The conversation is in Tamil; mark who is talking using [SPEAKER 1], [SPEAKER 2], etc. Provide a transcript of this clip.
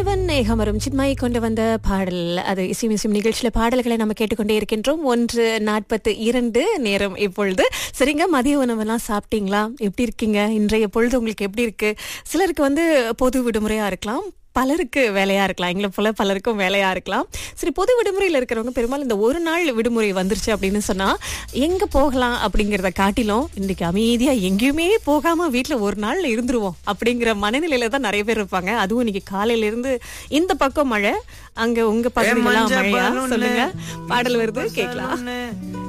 [SPEAKER 1] ஜீவன் ஏகமரும் சின்மாயை கொண்டு வந்த பாடல் அது இசைமிசிம் நிகழ்ச்சியில பாடல்களை நம்ம கேட்டுக்கொண்டே இருக்கின்றோம் ஒன்று நாற்பத்து இரண்டு நேரம் இப்பொழுது சரிங்க மதிய உணவெல்லாம் சாப்பிட்டீங்களா எப்படி இருக்கீங்க இன்றைய பொழுது உங்களுக்கு எப்படி இருக்கு சிலருக்கு வந்து பொது விடுமுறையா இருக்கலாம் பலருக்கு வேலையா இருக்கலாம் எங்களை போல பலருக்கும் வேலையா இருக்கலாம் சரி பொது விடுமுறையில் இருக்கிறவங்க பெரும்பாலும் இந்த ஒரு நாள் விடுமுறை வந்துருச்சு அப்படின்னு சொன்னா எங்க போகலாம் அப்படிங்கிறத காட்டிலும் இன்னைக்கு அமைதியா எங்கேயுமே போகாம வீட்ல ஒரு நாள்ல இருந்துருவோம் அப்படிங்கிற மனநிலையில தான் நிறைய பேர் இருப்பாங்க அதுவும் இன்னைக்கு காலையில இருந்து இந்த பக்கம் மழை அங்க உங்க பகுதிகளெல்லாம்
[SPEAKER 2] மஞ்ச
[SPEAKER 1] மழையா
[SPEAKER 2] பலூனு.
[SPEAKER 1] சொல்லுங்க பாடல் வருது கேட்கலாம்
[SPEAKER 2] பலூனு.